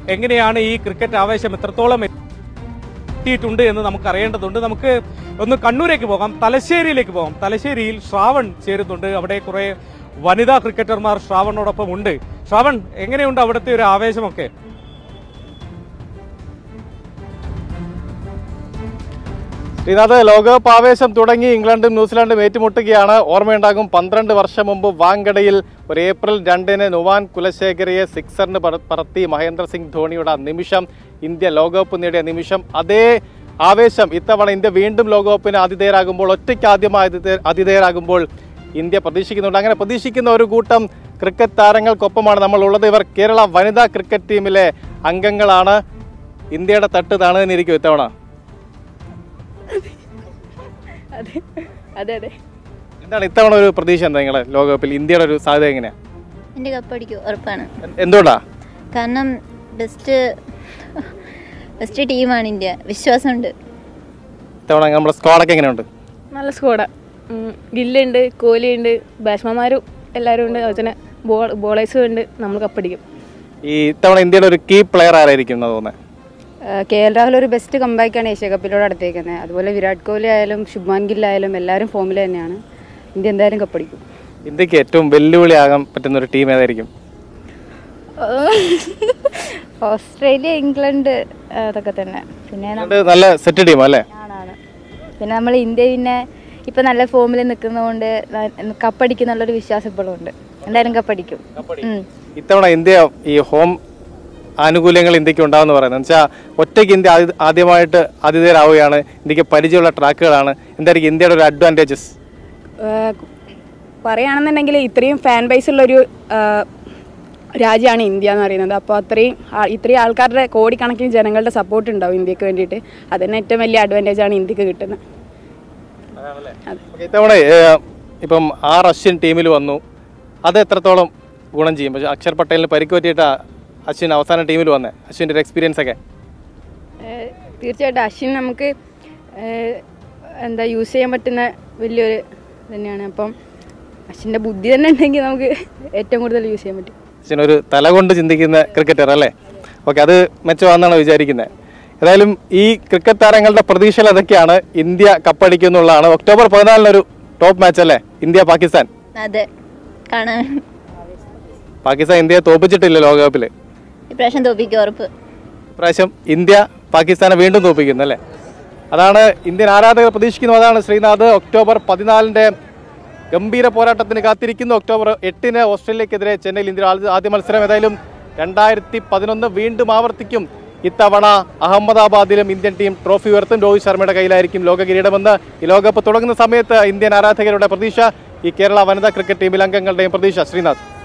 എങ്ങനെയാണ് ഈ ക്രിക്കറ്റ് ആവേശം എത്രത്തോളം എത്തിയിട്ടുണ്ട് എന്ന് നമുക്ക് അറിയേണ്ടതുണ്ട് നമുക്ക് ഒന്ന് കണ്ണൂരേക്ക് പോകാം തലശ്ശേരിയിലേക്ക് പോകാം തലശ്ശേരിയിൽ ശ്രാവൺ ചേരുന്നുണ്ട് അവിടെ കുറെ വനിതാ ക്രിക്കറ്റർമാർ ശ്രാവണോടൊപ്പം ഉണ്ട് ശ്രാവൺ എങ്ങനെയുണ്ട് അവിടുത്തെ ഒരു ആവേശമൊക്കെ ശ്രീനാഥ് ലോകകപ്പ് ആവേശം തുടങ്ങി ഇംഗ്ലണ്ടും ന്യൂസിലാൻഡും ഏറ്റുമുട്ടുകയാണ് ഓർമ്മയുണ്ടാകും പന്ത്രണ്ട് വർഷം മുമ്പ് വാങ്കഡയിൽ ഒരു ഏപ്രിൽ രണ്ടിന് നുവാൻ കുലശേഖരയെ സിക്സറിന് പറ- പറത്തി മഹേന്ദ്ര സിംഗ് ധോണിയുടെ ആ നിമിഷം ഇന്ത്യ ലോകകപ്പ് നേടിയ നിമിഷം അതേ ആവേശം ഇത്തവണ ഇന്ത്യ വീണ്ടും ലോകകപ്പിന് ആതിഥേയരാകുമ്പോൾ ഒറ്റയ്ക്ക് ആദ്യമായി ആതിഥേ- ആതിഥേയരാകുമ്പോൾ ഇന്ത്യ പ്രതീക്ഷിക്കുന്നുണ്ട് അങ്ങനെ പ്രതീക്ഷിക്കുന്ന ഒരു കൂട്ടം ക്രിക്കറ്റ് താരങ്ങൾക്കൊപ്പമാണ് നമ്മൾ ഉള്ളത് ഇവർ കേരള വനിതാ ക്രിക്കറ്റ് ടീമിലെ അംഗങ്ങളാണ് ഇന്ത്യയുടെ തട്ട് താണുതന്നിരിക്കും ഇത്തവണ അതെ അതെ അതെ എന്താണ് ഇത്തവണ ഒരു പ്രതീക്ഷ എന്താ നിങ്ങളെ ലോകകപ്പിൽ ഇന്ത്യയുടെ ഒരു സാധ്യത എങ്ങനെയാ എൻ്റെ കപ്പടിക്കും ഉറപ്പാണ് എ- എന്തുകൊണ്ടാ കാരണം ബെസ്റ്റ് ബെസ്റ്റ് ടീമാണ് ഇന്ത്യ വിശ്വാസമുണ്ട് ഇത്തവണ നമ്മുടെ സ്ക്വാഡൊക്കെ എങ്ങനെയുണ്ട് നല്ല സ്കോഡാ ഗില്ലുണ്ട് കോഹ്ലിയുണ്ട് ബാറ്റ്സ്മാൻമാരും എല്ലാവരും ഉണ്ട് അതുപോലെ തന്നെ ബോൾ ബോളേഴ്സും ഉണ്ട് നമ്മൾ കപ്പടിക്കും ഈ ഇത്തവണ ഇന്ത്യയുടെ ഒരു കീ പ്ലെയർ ആരായിരിക്കും എന്നാ തോന്നുന്നത് കെ എൽ രാഹുൽ ഒരു ബെസ്റ്റ് കമ്പാക്കാണ് ഏഷ്യ കപ്പിലൂടെ അടുത്തേക്കുന്നത് അതുപോലെ വിരാട് കോഹ്ലി ആയാലും ശുഭ്മാൻ ഗിൽ ആയാലും എല്ലാവരും ഫോമിൽ തന്നെയാണ് ഇന്ത്യ എന്തായാലും കപ്പടിക്കും ഇന്ത്യക്ക് ഏറ്റവും വെല്ലുവിളിയാകാൻ പറ്റുന്ന ഒരു ടീം ഏതായിരിക്കും ഓസ്ട്രേലിയ ഇംഗ്ലണ്ട് അതൊക്കെ തന്നെ പിന്നെ ന- ഇത് നല്ല സെറ്റ് ടീം അല്ലേ ആണാണ് പിന്നെ നമ്മൾ ഇന്ത്യ പിന്നെ ഇപ്പം നല്ല ഫോമിൽ നിൽക്കുന്നതുകൊണ്ട് കപ്പടിക്കുന്നുള്ളൊരു വിശ്വാസം ഇപ്പോഴും ഉണ്ട് എന്തായാലും കപ്പടിക്കും ഉം. ഇത്തവണ ഇന്ത്യ ഈ ഹോം ആനുകൂല്യങ്ങൾ ഇന്ത്യക്ക് ഉണ്ടാവുമെന്ന് പറയുന്നത് വെച്ചാൽ ഒറ്റയ്ക്ക് ഇന്ത്യ ആദ്യ- ആദ്യമായിട്ട് ആതിഥേയരാവുകയാണ് ഇന്ത്യക്ക് പരിചയമുള്ള ട്രാക്കുകളാണ് എന്തായിരിക്കും ഇന്ത്യയുടെ ഒരു അഡ്വാൻറ്റേജസ് പറയുകയാണെന്നുണ്ടെങ്കിൽ ഇത്രയും ഫാൻ ബേസ് ഉള്ളൊരു രാജ്യമാണ് ഇന്ത്യ എന്ന് പറയുന്നത് അപ്പോൾ അത്രയും ആ- ഇത്രയും ആൾക്കാരുടെ കോടിക്കണക്കിന് ജനങ്ങളുടെ സപ്പോർട്ട് ഉണ്ടാവും ഇന്ത്യക്ക് വേണ്ടിയിട്ട് അതന്നെ ഏറ്റവും വലിയ അഡ്വാൻറ്റേജ് ആണ് ഇന്ത്യക്ക് കിട്ടുന്നത് ഇത്തവണ ഏഹ്, ഇപ്പം ആർ അശ്വിൻ ടീമിൽ വന്നു അത് എത്രത്തോളം ഗുണം ചെയ്യും പക്ഷേ അക്ഷർ പട്ടേലിന് പരിക്ക് പറ്റിയിട്ട് അശ്വിൻ അവസാന ടീമിൽ വന്നേ അശ്വിൻ്റെ ഒരു എക്സ്പീരിയൻസ് ഒക്കെ ഏഹ് തീർച്ചയായിട്ടും അശ്വിൻ നമുക്ക് ഏഹ് എന്താ യൂസ് ചെയ്യാൻ പറ്റുന്ന വലിയൊരു തന്നെയാണ് അപ്പം അശ്വിൻ്റെ ബുദ്ധി തന്നെ ഉണ്ടെങ്കിൽ നമുക്ക് ഏറ്റവും കൂടുതൽ യൂസ് ചെയ്യാൻ പറ്റും അശ്വിൻ ഒരു തല കൊണ്ട് ചിന്തിക്കുന്ന ക്രിക്കറ്റർ അല്ലേ ഓക്കെ അത് മെച്ചമാണെന്നാണ് വിചാരിക്കുന്നത് ഏതായാലും ഈ ക്രിക്കറ്റ് താരങ്ങളുടെ പ്രതീക്ഷകൾ അതൊക്കെയാണ് ഇന്ത്യ കപ്പടിക്കുന്നുള്ളതാണ് ഒക്ടോബർ പതിനാലിനൊരു ടോപ്പ് മാച്ച് അല്ലേ ഇന്ത്യ പാകിസ്ഥാൻ അതെ കാണാൻ പാകിസ്ഥാൻ ഇന്ത്യയെ തോപ്പിച്ചിട്ടില്ല ലോകകപ്പിൽ ഇപ്രാവശ്യം തോപ്പിക്കും ഉറപ്പ് ഇപ്രാവശ്യം ഇന്ത്യ പാകിസ്ഥാനെ വീണ്ടും തോപ്പിക്കുന്നു അല്ലേ അതാണ് ഇന്ത്യൻ ആരാധകർ പ്രതീക്ഷിക്കുന്നത് അതാണ് ശ്രീനാഥ് ഒക്ടോബർ പതിനാലിൻ്റെ ഗംഭീര പോരാട്ടത്തിന് കാത്തിരിക്കുന്നു ഒക്ടോബർ എട്ടിന് ഓസ്ട്രേലിയക്കെതിരെ ചെന്നൈയിൽ ഇന്ത്യ ആദ്യ- ആദ്യ മത്സരം ഏതായാലും രണ്ടായിരത്തി പതിനൊന്ന് വീണ്ടും ആവർത്തിക്കും ഇത്തവണ അഹമ്മദാബാദിലും ഇന്ത്യൻ ടീം ട്രോഫി ഉയർത്തും രോഹിത് ശർമ്മയുടെ കയ്യിലായിരിക്കും ലോക കിരീടമെന്ന് ഈ ലോകകപ്പ് തുടങ്ങുന്ന സമയത്ത് ഇന്ത്യൻ ആരാധകരുടെ പ്രതീക്ഷ ഈ കേരള വനിതാ ക്രിക്കറ്റ് ടീമിലെ അംഗങ്ങളുടെയും പ്രതീക്ഷ ശ്രീനാഥ്